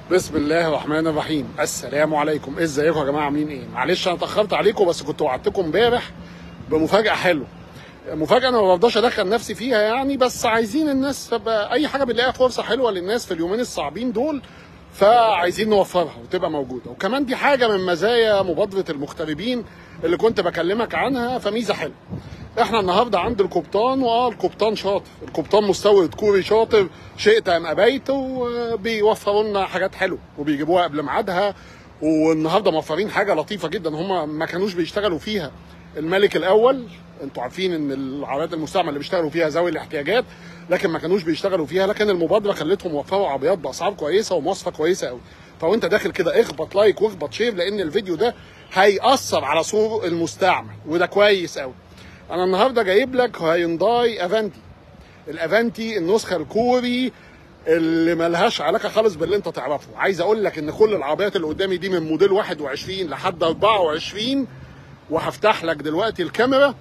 بسم الله الرحمن الرحيم السلام عليكم ازيكم يا جماعه عاملين ايه معلش انا اتاخرت عليكم بس كنت وعدتكم امبارح بمفاجاه حلوه مفاجاه انا ما برضاش ادخل نفسي فيها يعني بس عايزين الناس تبقى اي حاجه بنلاقيها فرصه حلوه للناس في اليومين الصعبين دول فعايزين نوفرها وتبقى موجوده وكمان دي حاجه من مزايا مبادره المغتربين اللي كنت بكلمك عنها فميزه حلوه احنا النهارده عند القبطان واه القبطان شاطر القبطان مستورد كوري شاطر شئت ام ابيت وبيوفروا لنا حاجات حلوه وبيجيبوها قبل ميعادها والنهارده موفرين حاجه لطيفه جدا هم ما كانوش بيشتغلوا فيها الملك الاول انتوا عارفين ان العربيات المستعمله اللي بيشتغلوا فيها ذوي الاحتياجات لكن ما كانوش بيشتغلوا فيها لكن المبادره خلتهم يوفروا عربيات باسعار كويسه ومواصفه كويسه قوي فوانت داخل كده اخبط لايك واخبط شير لان الفيديو ده هيأثر على سوق المستعمل وده كويس قوي انا النهارده جايب لك هيونداي افانتي الافانتي النسخه الكوري اللي ملهاش علاقه خالص باللي انت تعرفه عايز اقول لك ان كل العربيات اللي قدامي دي من موديل 21 لحد 24 وهفتح لك دلوقتي الكاميرا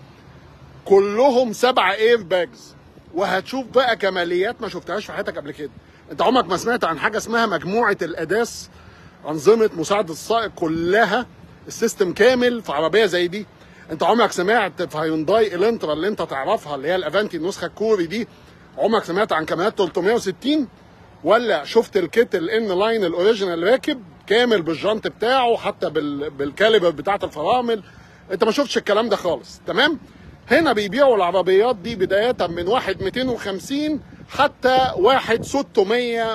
كلهم سبعة اير باجز وهتشوف بقى كماليات ما شفتهاش في حياتك قبل كده انت عمرك ما سمعت عن حاجه اسمها مجموعه الاداس انظمه مساعده السائق كلها السيستم كامل في عربيه زي دي انت عمرك سمعت في هيونداي الانترا اللي انت تعرفها اللي هي الافانتي النسخه الكوري دي عمرك سمعت عن كاميرات 360 ولا شفت الكيت الان لاين الاوريجينال راكب كامل بالجنط بتاعه حتى بال... بالكاليبر بتاعت الفرامل انت ما شفتش الكلام ده خالص تمام هنا بيبيعوا العربيات دي بداية من واحد 250 حتى واحد 600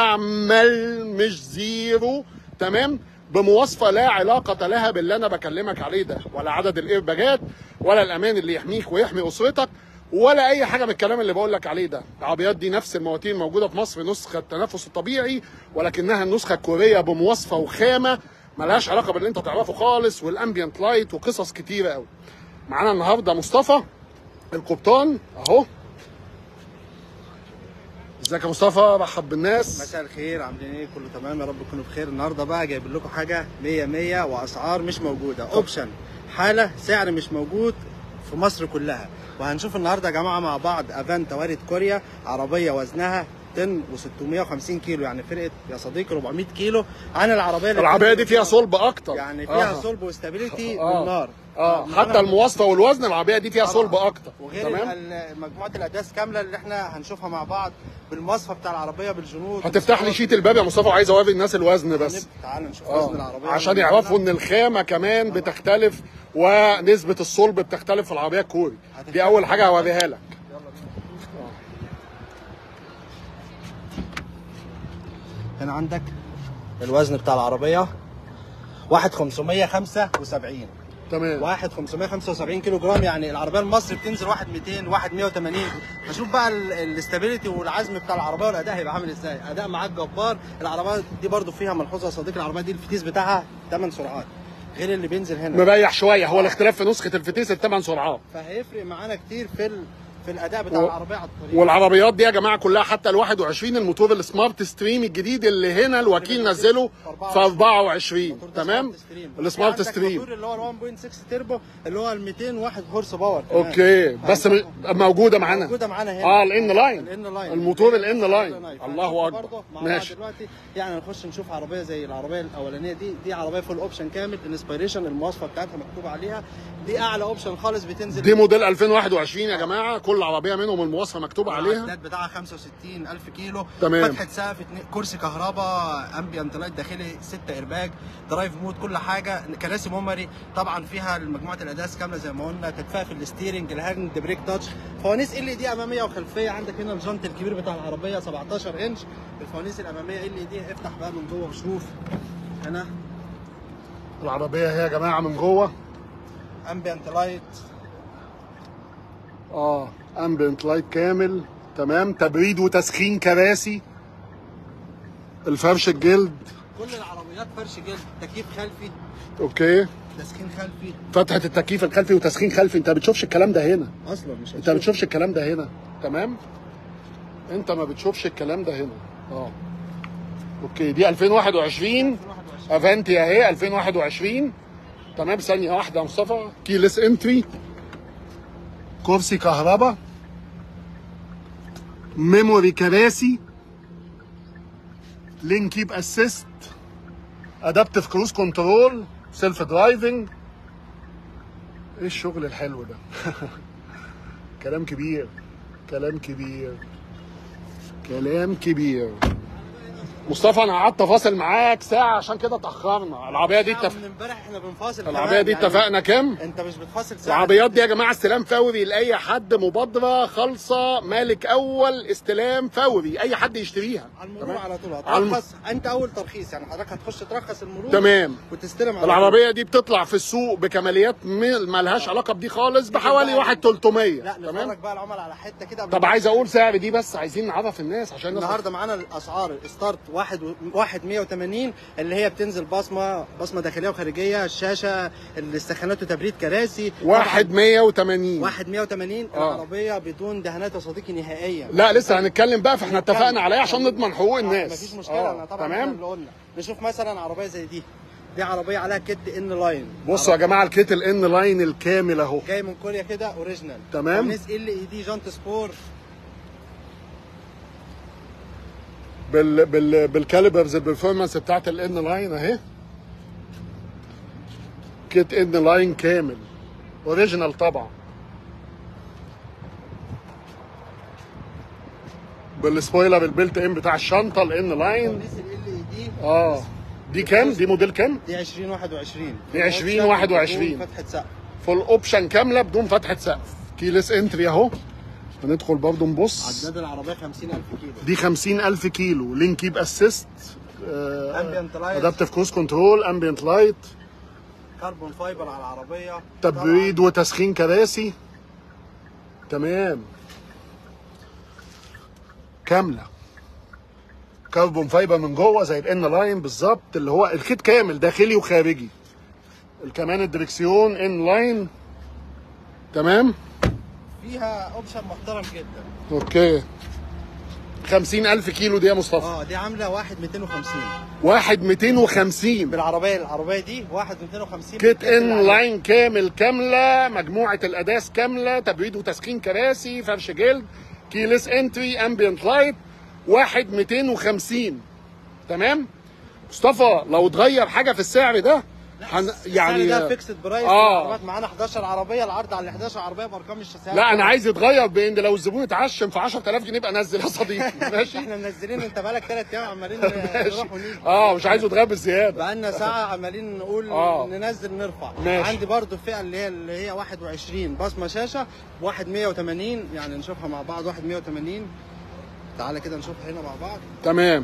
مستعمل مش زيرو تمام بمواصفة لا علاقة لها باللي أنا بكلمك عليه ده ولا عدد الإيرباجات ولا الأمان اللي يحميك ويحمي أسرتك ولا أي حاجة من الكلام اللي بقول لك عليه ده العربيات دي نفس المواتير موجودة في مصر نسخة التنفس الطبيعي ولكنها النسخة الكورية بمواصفة وخامة ملهاش علاقة باللي أنت تعرفه خالص والأمبيانت لايت وقصص كتيرة قوي معانا النهارده مصطفى القبطان اهو ازيك يا مصطفى رحب بالناس مساء الخير عاملين ايه كله تمام يا رب تكونوا بخير النهارده بقى جايب لكم حاجه 100 100 واسعار مش موجوده اوبشن حاله سعر مش موجود في مصر كلها وهنشوف النهارده يا جماعه مع بعض افانتا وارد كوريا عربيه وزنها طن و650 كيلو يعني فرقت يا صديقي 400 كيلو عن العربيه اللي العربيه دي فيها صلب اكتر يعني فيها آه. صلب وستابيليتي آه. بالنار اه معانا حتى المواصفه والوزن العربيه دي فيها طبعاً. صلب اكتر وغير تمام ال- مجموعه الاداس كامله اللي احنا هنشوفها مع بعض بالمواصفه بتاع العربيه بالجنود هتفتح لي شيت الباب يا مصطفى وعايز اوري الناس الوزن بس تعال نشوف آه. وزن العربيه عشان يعرفوا ان الخامه كمان بتختلف ونسبه الصلب بتختلف في العربيه الكوري دي اول حاجه هوريها لك هنا عندك الوزن بتاع العربيه واحد 575 تمام واحد 575 كيلو جرام يعني العربيه المصري بتنزل واحد 200 واحد 180 فشوف بقى ال- الاستابيليتي والعزم بتاع العربيه والاداء هيبقى عامل ازاي اداء معاك جبار العربيه دي برضو فيها ملحوظه يا صديقي العربيه دي الفتيس بتاعها 8 سرعات غير اللي بينزل هنا مريح شويه هو الاختلاف في نسخه الفتيس الثمان سرعات فهيفرق معانا كتير في ال... في الاداء بتاع و- العربيه على الطريق والعربيات دي يا جماعه كلها حتى ال 21 الموتور السمارت ستريم الجديد اللي هنا الوكيل نزله في 24 الموتور ده تمام سمارت ستريم. السمارت في عندك ستريم الموتور اللي هو ال 1.6 تربو اللي هو ال 201 هورس باور كمان. اوكي بس م- موجوده معانا موجوده معانا هنا اه الان لاين الان لاين الموتور الان لاين فهنشوف الله اكبر برضه مع بعض ماشي دلوقتي يعني نخش نشوف عربيه زي العربيه الاولانيه دي دي عربيه فول اوبشن كامل انسبيريشن المواصفه بتاعتها مكتوب عليها دي اعلى اوبشن خالص بتنزل دي موديل 2021 يا جماعه كل عربيه منهم المواصفه مكتوب عليها العداد بتاعها 65 الف كيلو تمام. فتحه سقف اتنين- كرسي كهرباء امبيانت لايت داخلي 6 ايرباج درايف مود كل حاجه كراسي ميموري طبعا فيها مجموعه الاداس كامله زي ما قلنا تدفئه في الستيرنج الهاند بريك تاتش فوانيس ال دي اماميه وخلفيه عندك هنا الجنط الكبير بتاع العربيه 17 انش الفوانيس الاماميه ال دي افتح بقى من جوه وشوف هنا العربيه هي يا جماعه من جوه امبيانت لايت اه امبيانت لايت كامل تمام تبريد وتسخين كراسي الفرش الجلد كل العربيات فرش جلد تكييف خلفي اوكي تسخين خلفي فتحه التكييف الخلفي وتسخين خلفي انت ما بتشوفش الكلام ده هنا اصلا مش انت ما بتشوفش الكلام ده هنا تمام انت ما بتشوفش الكلام ده هنا اه اوكي دي 2021 افانتي اهي 2021 تمام ثانيه واحده يا مصطفى كيلس انتري كرسي كهرباء ميموري كراسي لين كيب اسيست ادابتيف كروز كنترول سيلف درايفنج ايه الشغل الحلو ده كلام كبير كلام كبير كلام كبير مصطفى انا قعدت فاصل معاك ساعه عشان كده اتاخرنا العربيه دي اتفق من امبارح احنا بنفاصل العربيه كمان دي يعني اتفقنا كام انت مش بتفاصل ساعه العربيات دي يا جماعه استلام فوري لاي حد مبادره خالصه مالك اول استلام فوري اي حد يشتريها على المرور تمام؟ على طول على الم- هترخص انت اول ترخيص يعني حضرتك هتخش ترخص المرور تمام وتستلم على العربيه دي بتطلع في السوق بكماليات م- ملهاش علاقه بدي خالص بحوالي 1 300 لا تمام نفرج بقى العملاء على حته كده قبل طب ما عايز اقول سعر دي بس عايزين نعرف الناس عشان الناس النهارده معانا الاسعار ستارت واحد و- واحد 180 اللي هي بتنزل بصمه بصمه داخليه وخارجيه الشاشه الاستخانات وتبريد كراسي واحد 180 واحد 180 آه. العربيه بدون دهانات يا صديقي نهائيا لا لسه هنتكلم بقى فاحنا هنتكلم. اتفقنا عليه عشان نضمن حقوق آه، الناس مفيش مشكله آه، انا طبعا إحنا تمام اللي قلنا نشوف مثلا عربيه زي دي دي عربيه عليها كت ان لاين بصوا يا جماعه الكيت الان لاين الكامل اهو جاي من كوريا كده اوريجينال تمام. ونس ال اي دي جانت سبور بال بال بالكاليبرز البرفورمانس بتاعت الان لاين اهي كيت ان لاين كامل اوريجينال طبعا بالسبويلر البيلت ان بتاع الشنطه الان لاين ونس ال اي دي اه دي كام دي موديل كام دي 2021 دي 2021. بدون فتحه سقف فول اوبشن كامله بدون فتحه سقف كيلس انتري اهو هندخل برضو نبص عداد العربيه 50000 كيلو دي 50000 كيلو لين كيب اسيست Ambient light. ادابتيف كروز كنترول امبيانت لايت كربون فايبر على العربيه تبريد وتسخين كراسي تمام كامله كربون فايبر من جوه زي الان لاين بالظبط اللي هو الكيت كامل داخلي وخارجي كمان الدركسيون ان لاين تمام فيها اوبشن محترم جدا اوكي 50000 كيلو دي يا مصطفى اه دي عامله 1 250 واحد 250 بالعربيه العربيه دي 1 250 كيت ان لاين كامل كامله مجموعه الاداس كامله تبريد وتسخين كراسي فرش جلد كيلس انتري امبيانت لايت واحد 250 تمام مصطفى لو اتغير حاجه في السعر ده هن... يعني يعني ده فيكسد برايس آه. العربيات معانا 11 عربيه العرض على ال 11 عربيه بارقام الشاسيات لا انا عايز يتغير بان لو الزبون اتعشم في 10000 جنيه يبقى نزل يا صديقي ماشي احنا منزلين انت بقالك ثلاث ايام عمالين ماشي نروح ونيجي اه مش عايزه يتغير بالزياده بقالنا ساعة عمالين نقول آه. ننزل نرفع ماشي. عندي برضو الفئة اللي هي اللي هي 21 بصمة شاشة واحد 180 يعني نشوفها مع بعض واحد 180 تعالى كده نشوفها هنا مع بعض تمام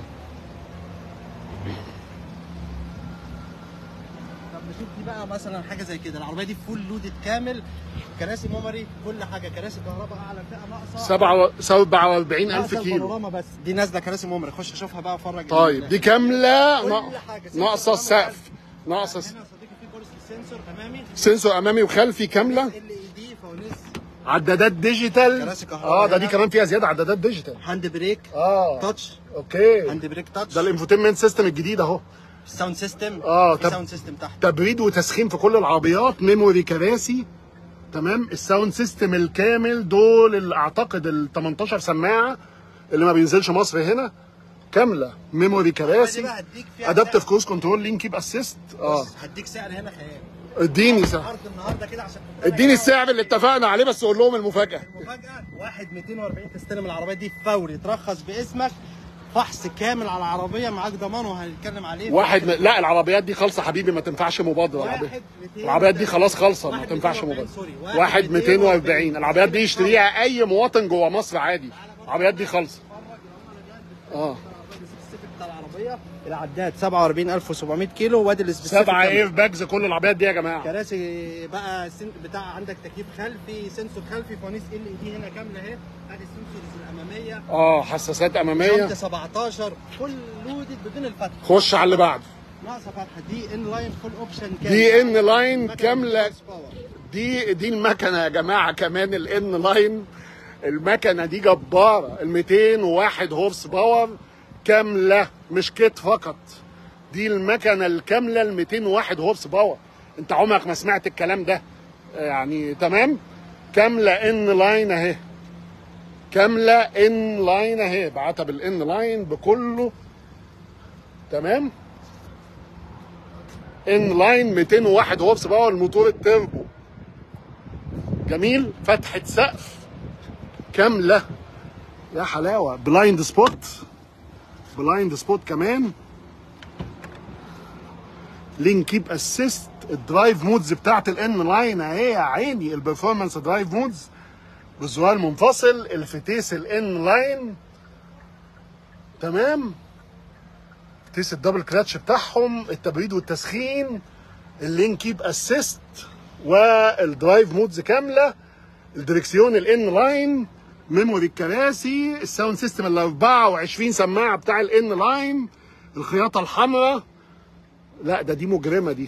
طب نشوف دي بقى مثلا حاجة زي كده العربية دي فول لودد كامل كراسي ميموري كل حاجة كراسي كهرباء أعلى فئة ناقصة 47000 ناقصة كيلو البانوراما بس دي نازلة كراسي ميموري خش اشوفها بقى افرج طيب دي كامله كل نا- حاجة. ناقصه السقف ناقصه هنا يا صديقي في كرسي سنسور امامي سنسور امامي وخلفي كامله ال اي دي فوانيس عدادات ديجيتال كراسي كهرباء اه ده دي هنا. كمان فيها زياده عدادات ديجيتال هاند بريك اه تاتش اوكي هاند بريك تاتش ده الانفوتينمنت سيستم الجديد اهو الساوند سيستم آه، في طب- ساوند سيستم تحت تبريد وتسخين في كل العربيات ميموري كراسي تمام الساوند سيستم الكامل دول اللي اعتقد ال 18 سماعه اللي ما بينزلش مصر هنا كامله ميموري دي كراسي بقى هديك فيها ادابتيف سعر. كروز كنترول لين كيب اسيست اه بص، هديك سعر هنا خيال اديني سعر عرض النهارده كده عشان كنت أنا اديني جاي السعر اللي اتفقنا عليه بس قول لهم المفاجاه المفاجاه واحد 240 تستلم العربيه دي فوري ترخص باسمك فحص كامل على العربيه معاك ضمان وهنتكلم عليه واحد م... لا العربيات دي خالصه حبيبي ما تنفعش مبادره واحد العربيات ميتين العربيات دي خلاص خالصه ما واحد تنفعش 240 مبادره سوري. واحد واحد 240 240. العربيات دي يشتريها اي مواطن جوه مصر عادي العربيات دي خالصه اه السبيسيفيك بتاع العربيه العداد 47700 كيلو وادي السبيسيفيك سبعه كامل. اير باجز كل العربيات دي يا جماعه كراسي بقى سن بتاع عندك تكييف خلفي سنسور خلفي فوانيس ال اي دي هنا كامله اهي ادي السنسورز الاماميه اه حساسات شنطه اماميه 17 فول لودد بدون الفتح خش على اللي بعده ناقصه فتحه دي ان لاين فول اوبشن كامل دي ان لاين المكنة كامله بالهورس باور. دي دي المكنه يا جماعه كمان الان لاين المكنه دي جباره ال 201 هورس باور كامله مش كيت فقط دي المكنه الكامله ال 201 هورس باور انت عمرك ما سمعت الكلام ده يعني تمام كامله ان لاين اهي كامله ان لاين اهي بعتها بالان لاين بكله تمام ان لاين 201 هوبس باور الموتور التربو جميل فتحه سقف كامله يا حلاوه بلايند سبوت بلايند سبوت كمان لين كيب اسيست الدرايف مودز بتاعت الان لاين اهي يا عيني البرفورمانس درايف مودز بالزرار منفصل الفتيس الان لاين تمام فتيس الدبل كلاتش بتاعهم التبريد والتسخين اللين كيب اسيست والدرايف مودز كامله الدركسيون الان لاين ميموري الكراسي الساوند سيستم ال 24 سماعه بتاع الان لاين الخياطه الحمراء لا ده دي مجرمه دي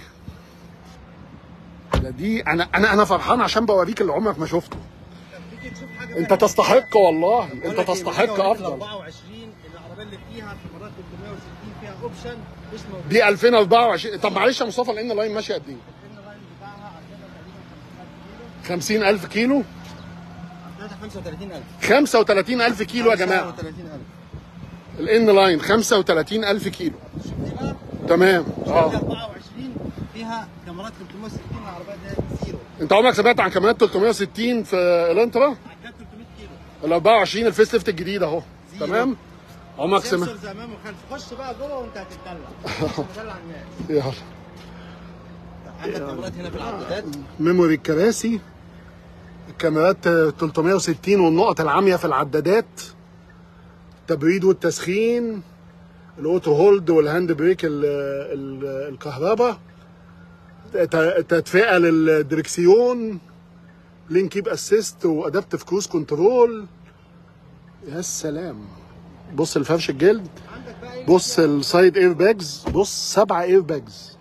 ده دي انا انا انا فرحان عشان بوريك اللي عمرك ما شفته تيجي تشوف حاجه انت تستحق والله بقول انت لك إيه، تستحق المية افضل 24 العربيه اللي فيها كاميرات 360 فيها اوبشن مش موجود دي 2024 طب معلش يا مصطفى الان لاين ماشي قد ايه؟ الان لاين بتاعها عندنا تقريبا 50000 كيلو عندنا 35000 35000 كيلو يا جماعه 35000 الان لاين 35000 كيلو شوف دي بقى تمام اه اه 24 فيها كاميرات 360 العربيه ده زيرو انت عمرك سمعت عن كاميرات 360 في الانترا عدت 300 كيلو ال 24 الفيس ليفت الجديد اهو زيرو. تمام عمرك سمعت سنسورز امام وخلف خش بقى جوه وانت هتتدلع مش مدلع الناس يلا عندك كاميرات هنا في العدادات ميموري الكراسي الكاميرات آه، 360 والنقط العامية في العدادات التبريد والتسخين الاوتو هولد والهاند بريك ال ال الكهرباء ت- تدفئة للدركسيون لين كيب اسيست وادابتيف كروز كنترول يا سلام بص الفرش الجلد عندك بقى ايه بص السايد اير باجز بص سبعة اير باجز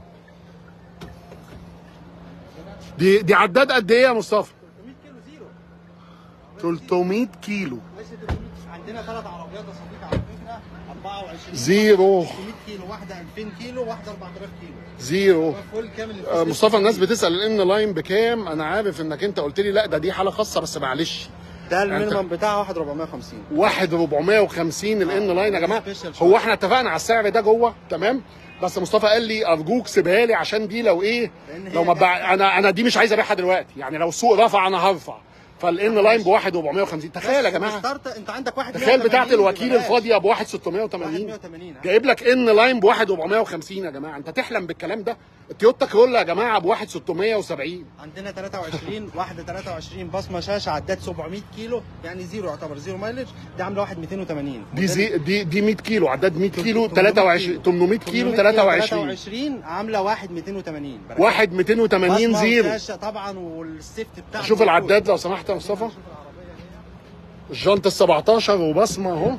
دي دي عداد قد ايه يا مصطفى 300 كيلو زيرو 300 كيلو ماشي 300 عندنا ثلاث عربيات يا صديقي على فكره 24 زيرو 300 كيلو واحده 2000 كيلو واحده 4000 كيلو زيرو فول كامل آه، مصطفى الناس بتسال الان لاين بكام انا عارف انك انت قلت لي لا ده دي حاله خاصه بس معلش ده المينيمم بتاعها 1 450 واحد 450 الان لاين يا جماعه سبيشال شوية. هو احنا اتفقنا على السعر ده جوه تمام بس مصطفى قال لي ارجوك سيبها لي عشان دي لو ايه لأن هي لو ما جت- بع... انا انا دي مش عايز ابيعها دلوقتي يعني لو السوق رفع انا هرفع فالان لاين ب 1 450 تخيل يا جماعه ستارت انت عندك واحد تخيل بتاعت 180 الوكيل ببلاش. الفاضيه ب 1 واحد 680 180 جايب لك ان لاين ب 1 450 يا جماعه انت تحلم بالكلام ده التويوتا كرولا يا جماعه ب 1 670 عندنا 23 واحده 23 بصمه شاشه عداد 700 كيلو يعني زيرو يعتبر زيرو مايلج دي عامله 1 280 دي زي دي دي 100 كيلو عداد 100 كيلو 800 23 800 كيلو 23 23 عامله 1 280 بركة. 1 280 بصمة زيرو وشاشة طبعا والسيفت بتاعه شوف العداد لو سمحت يا مصطفى الجنط ال 17 وبصمه اهو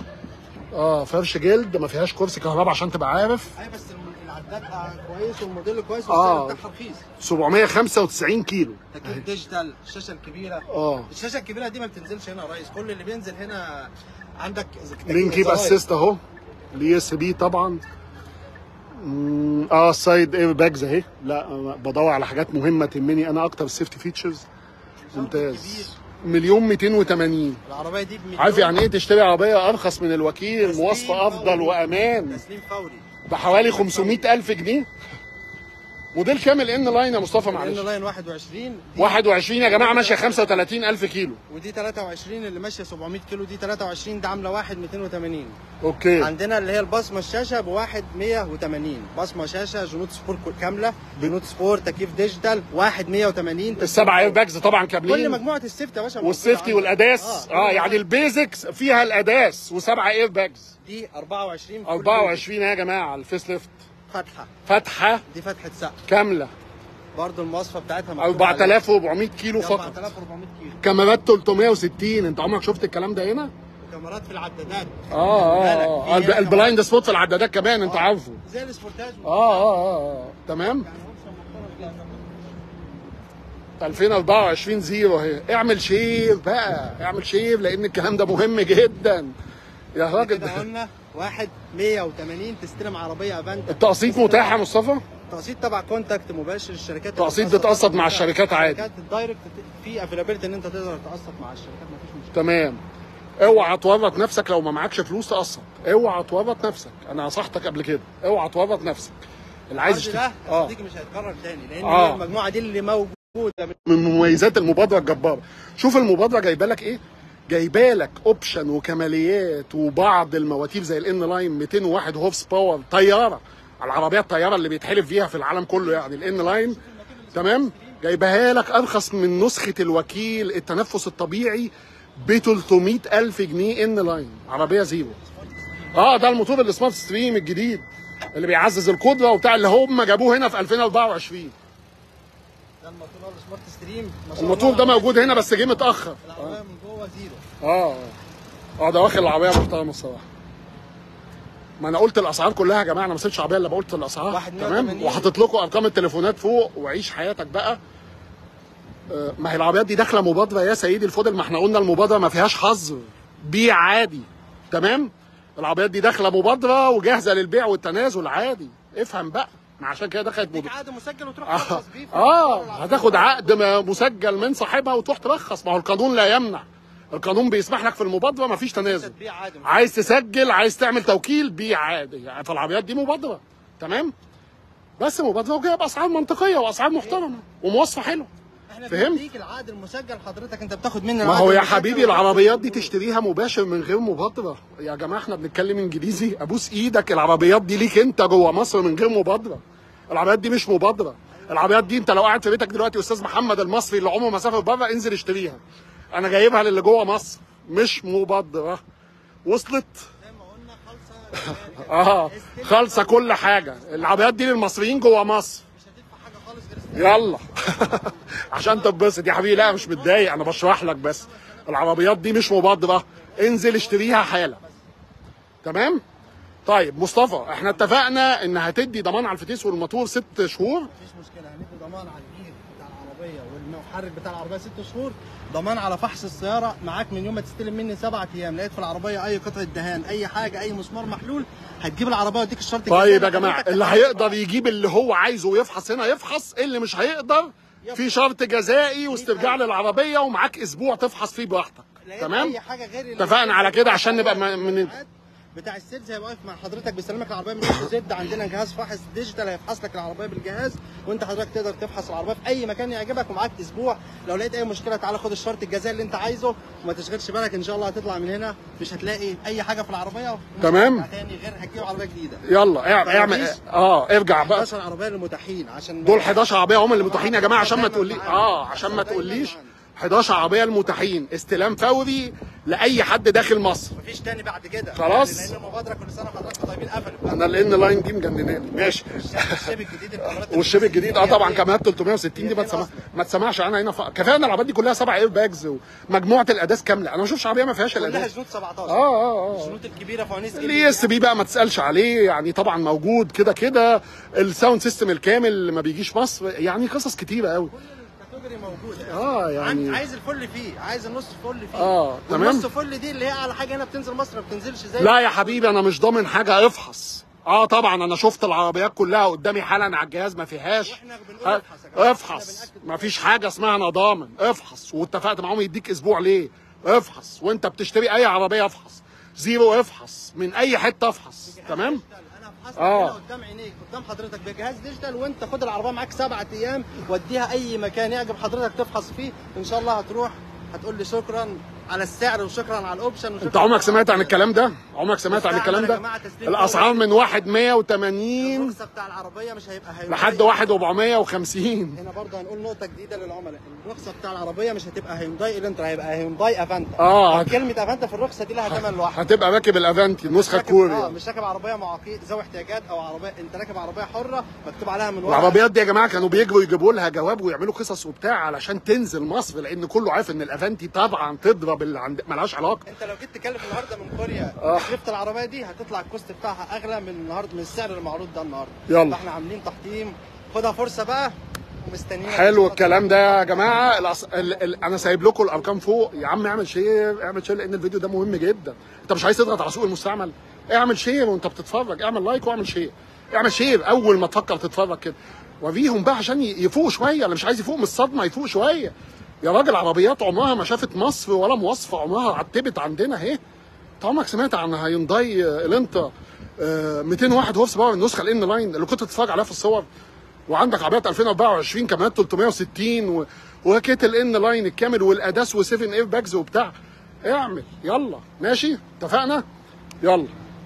اه فرش جلد ما فيهاش كرسي كهرباء عشان تبقى عارف اي بس الم- العداد كويس والموديل كويس آه. والسعر بتاعها رخيص 795 كيلو تكييف ديجيتال الشاشه الكبيره اه الشاشه الكبيره دي ما بتنزلش هنا يا ريس كل اللي بينزل هنا عندك لين كيب زراير. اسيست اهو الاي اس بي طبعا مم، اه سايد اير باجز اهي لا أنا بدور على حاجات مهمه تهمني انا اكتر سيفتي فيتشرز ممتاز مليون 280 العربيه دي بمليون عارف يعني ايه تشتري عربيه ارخص من الوكيل تسليم مواصفه افضل فوري. وامان تسليم فوري بحوالي 500 الف جنيه موديل كامل ان لاين يا مصطفى ان معلش لاين 21 دي 21 يا جماعه ماشيه 35 الف كيلو ودي 23 اللي ماشيه 700 كيلو دي 23 ده عامله 1 280 اوكي عندنا اللي هي البصمه الشاشه ب 1 180 بصمه شاشه جنود سبور كامله جنود سبور تكييف ديجيتال 1 180 السبع اير باجز طبعا كل كاملين مجموعه السيفت يا باشا والسيفتي موجودة عندك. والاداس كل اه يعني واحد. البيزكس فيها الاداس وسبعه اير باجز دي 24 فول 24 يا جماعه الفيس ليفت فتحه فتحه دي فتحه سقف كامله برضه المواصفه بتاعتها مكتوب عليها. 4400 كيلو دي فقط 4400 كيلو كاميرات 360 انت عمرك شفت الكلام ده هنا؟ وكاميرات في العدادات اه اه بالك، اه في هنا الب- البلايند سبوت في العدادات كمان انت آه. عارفه زي السبورتاج اه اه اه اه تمام 2024 زيرو اهي اعمل شير بقى اعمل شير لان الكلام ده مهم جدا يا راجل كده قلنا واحد 180 تستلم عربيه افنت التقسيط متاح يا مصطفى؟ تقسيط تبع كونتاكت مباشر الشركات تقسيط اللي بتقسط مع طبعاً الشركات عادي. الشركات الدايركت في افيلابيلتي ان انت تقدر تقسط مع الشركات مفيش مشكله تمام اوعى تورط نفسك لو ما معكش فلوس تقسط اوعى تورط نفسك انا نصحتك قبل كده اوعى تورط نفسك اللي عايز العرض يشتري ده اه صديقي مش هيتكرر تاني لان آه. هي المجموعه دي اللي موجوده من من مميزات المبادره الجباره شوف المبادره جايبه لك ايه جايبه لك اوبشن وكماليات وبعض المواتير زي الان لاين 201 هورس باور طياره العربيه الطياره اللي بيتحلف فيها في العالم كله يعني الان لاين تمام جايبها لك ارخص من نسخه الوكيل التنفس الطبيعي ب 300 الف جنيه ان لاين عربيه زيرو اه ده الموتور السمارت ستريم الجديد اللي بيعزز القدره وبتاع اللي هم جابوه هنا في 2024 ده الموتور السمارت ستريم ما شاء الموتور الله ده موجود هنا بس جه متاخر العربيه من جوه زيرو اه اه ده واخد العربيه محترمه الصراحه ما انا قلت الاسعار كلها يا جماعه انا ما سبتش عربيه الا قلت الاسعار واحد مية تمام وتمانين. وحاطط لكم ارقام التليفونات فوق وعيش حياتك بقى آه، ما هي العربيات دي داخله مبادره يا سيدي الفضل ما احنا قلنا المبادره ما فيهاش حظر بيع عادي تمام العربيات دي داخله مبادره وجاهزه للبيع والتنازل عادي افهم بقى ما عشان كده دخلت ليك مبادره عقد مسجل وتروح اه, تخلص بيه في آه العربية. هتاخد عقد م- مسجل من صاحبها وتروح ترخص ما هو القانون لا يمنع القانون بيسمح لك في المبادره ما فيش تنازل تبيع عادي عايز تسجل عايز تعمل توكيل بيع عادي يعني فالعربيات دي مبادره تمام بس مبادره وجايه باسعار منطقيه واسعار محترمه ومواصفه حلوه احنا فهمت؟ بنديك العقد المسجل حضرتك انت بتاخد مني ما العقد هو يا المسجل حبيبي وتاخد العربيات دي مني تشتريها مباشر من غير مبادره يا جماعه احنا بنتكلم انجليزي ابوس ايدك العربيات دي ليك انت جوه مصر من غير مبادره العربيات دي مش مبادره العربيات دي انت لو قاعد في بيتك دلوقتي استاذ محمد المصري اللي عمره ما سافر بره انزل اشتريها انا جايبها للي جوه مصر مش مبادره وصلت زي ما قلنا خالصه اه خالصه كل حاجه العربيات دي للمصريين جوه مصر مش هتدفع حاجه خالص غير يلا عشان تتبسط يا حبيبي لا مش متضايق انا بشرح لك بس العربيات دي مش مبادره انزل اشتريها حالا تمام طيب مصطفى احنا اتفقنا ان هتدي ضمان على الفتيس والموتور ست شهور مفيش مشكله هندي ضمان على الجير بتاع العربيه والمحرك بتاع العربيه ست شهور ضمان على فحص السياره معاك من يوم ما تستلم مني سبعة ايام لقيت في العربيه اي قطعه دهان اي حاجه اي مسمار محلول هتجيب العربيه واديك الشرط طيب الجزائي يا جماعه لحضرتك اللي تحدد هيقدر يجيب اللي هو عايزه ويفحص هنا يفحص اللي مش هيقدر في شرط جزائي واسترجاع للعربيه ومعاك اسبوع تفحص فيه براحتك لقيت تمام اي حاجه غير اللي- اتفقنا على كده عشان نبقى م- من بتاع السيلز هيبقى واقف مع حضرتك بيسلمك العربيه من اي زد عندنا جهاز فحص ديجيتال هيفحص لك العربيه بالجهاز وانت حضرتك تقدر تفحص العربيه في اي مكان يعجبك ومعاك اسبوع لو لقيت اي مشكله تعالى خد الشرط الجزائي اللي انت عايزه وما تشغلش بالك ان شاء الله هتطلع من هنا مش هتلاقي اي حاجه في العربيه ومش تمام. هترجع تاني غير هتجيب عربيه جديده يلا اعمل اعمل مفيش. اه ارجع بقى 11 عربيه للمتاحين عشان دول 11 عربيه هم اللي متاحين يا جماعه عشان ما تقولي اه عشان ما تقوليش 11 عربيه المتاحين استلام فوري لاي حد داخل مصر مفيش تاني بعد كده خلاص. يعني لان المبادره كل سنه حضراتكم طيبين قفلت انا الان لاين دي مجنناني ماشي الشيب الجديد الكاميرات والشيب الجديد اه طبعا كاميرات 360 دي ما تسمع ما تسمعش عنها هنا ف... كفايه ان العربيات دي كلها سبع اير باجز ومجموعه الاداس كامله انا ما شفتش عربيه ما فيهاش كلها الاداس جنود 17 اه اه اه الجنود الكبيره فوانيس الاي اس بي بقى ما تسالش عليه يعني طبعا موجود كده كده الساوند سيستم الكامل اللي ما بيجيش مصر يعني قصص كتيره قوي الكاتيجوري موجود اه يعني عن- عايز الفل فيه عايز النص فل فيه آه، تمام. والنص فل دي اللي هي على حاجه هنا بتنزل مصر ما بتنزلش زي لا يا حبيبي انا مش ضامن حاجه افحص اه طبعا انا شفت العربيات كلها قدامي حالا على الجهاز ما فيهاش واحنا بنقول آه، افحص يا جماعة. افحص احنا بنأكد ما فيش حاجه اسمها انا ضامن افحص واتفقت معاهم يديك اسبوع ليه افحص وانت بتشتري اي عربيه افحص زيرو افحص من اي حته افحص تمام ديجيتال. انا فحصت آه. هنا قدام عينيك قدام حضرتك بجهاز ديجيتال وانت خد العربيه معاك سبعة ايام وديها اي مكان يعجب حضرتك تفحص فيه ان شاء الله هتروح هتقول لي شكرا على السعر وشكرا على الاوبشن وشكرا انت عمرك على سمعت عن العربية. الكلام ده عمرك سمعت عن مستعمل الكلام يا جماعة ده تسليم الاسعار من واحد 180 الرخصه بتاع العربيه مش هيبقى هيونداي. لحد واحد 450 هنا برضه هنقول نقطة جديدة للعملاء، الرخصة بتاع العربية مش هتبقى هيونداي الانترا هيبقى هيونداي افانتا. اه كلمة افانتا في الرخصة دي لها ثمن لوحده. هتبقى راكب الافانتي النسخه راكب- اه الكوري مش راكب عربية معاقين ذوي احتياجات او عربية انت راكب عربية حرة مكتوب عليها من ورا العربيات دي يا جماعه كانوا بيجروا يجيبوا لها جواب ويعملوا قصص وبتاع علشان تنزل مصر لان كله عارف ان الافانتي طبعا تضرب اللي عند ملهاش علاقه انت لو جيت تكلف النهارده من كوريا آه. تكلفة العربية دي هتطلع الكوست بتاعها اغلى من النهارده من السعر المعروض ده النهارده. يلا. فاحنا عاملين تحطيم خدها فرصة بقى ومستنيين حلو الكلام ده يا جماعه الأص... ال... ال... انا سايب لكم الارقام فوق يا عم اعمل شير اعمل شير لان الفيديو ده مهم جدا انت مش عايز تضغط على سوق المستعمل اعمل شير وانت بتتفرج اعمل لايك واعمل شير اعمل شير اول ما تفكر تتفرج كده وريهم بقى عشان ي- يفوقوا شويه اللي مش عايز يفوق من الصدمه يفوق شويه يا راجل عربيات عمرها ما شافت مصر ولا مواصفه عمرها عتبت عندنا اهي انت عمرك سمعت عن هيونداي الانترا آه، 201 هورس باور النسخه الان لاين اللي كنت تتفرج عليها في الصور وعندك عربيات 2024 كمان 360 و... وكيت الان لاين الكامل والاداس و7 اير باجز وبتاع اعمل يلا ماشي اتفقنا يلا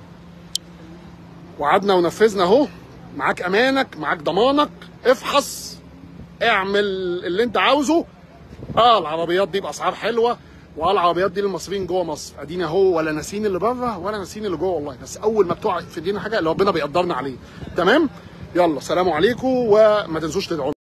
وعدنا ونفذنا اهو معاك امانك معاك ضمانك افحص اعمل اللي انت عاوزه اه العربيات دي باسعار حلوه واه العربيات دي للمصريين جوه مصر ادينا اهو ولا ناسين اللي بره ولا ناسين اللي جوه والله بس اول ما بتوع في ايدينا حاجه اللي ربنا بيقدرنا عليه تمام يلا سلام عليكم وما تنسوش تدعوا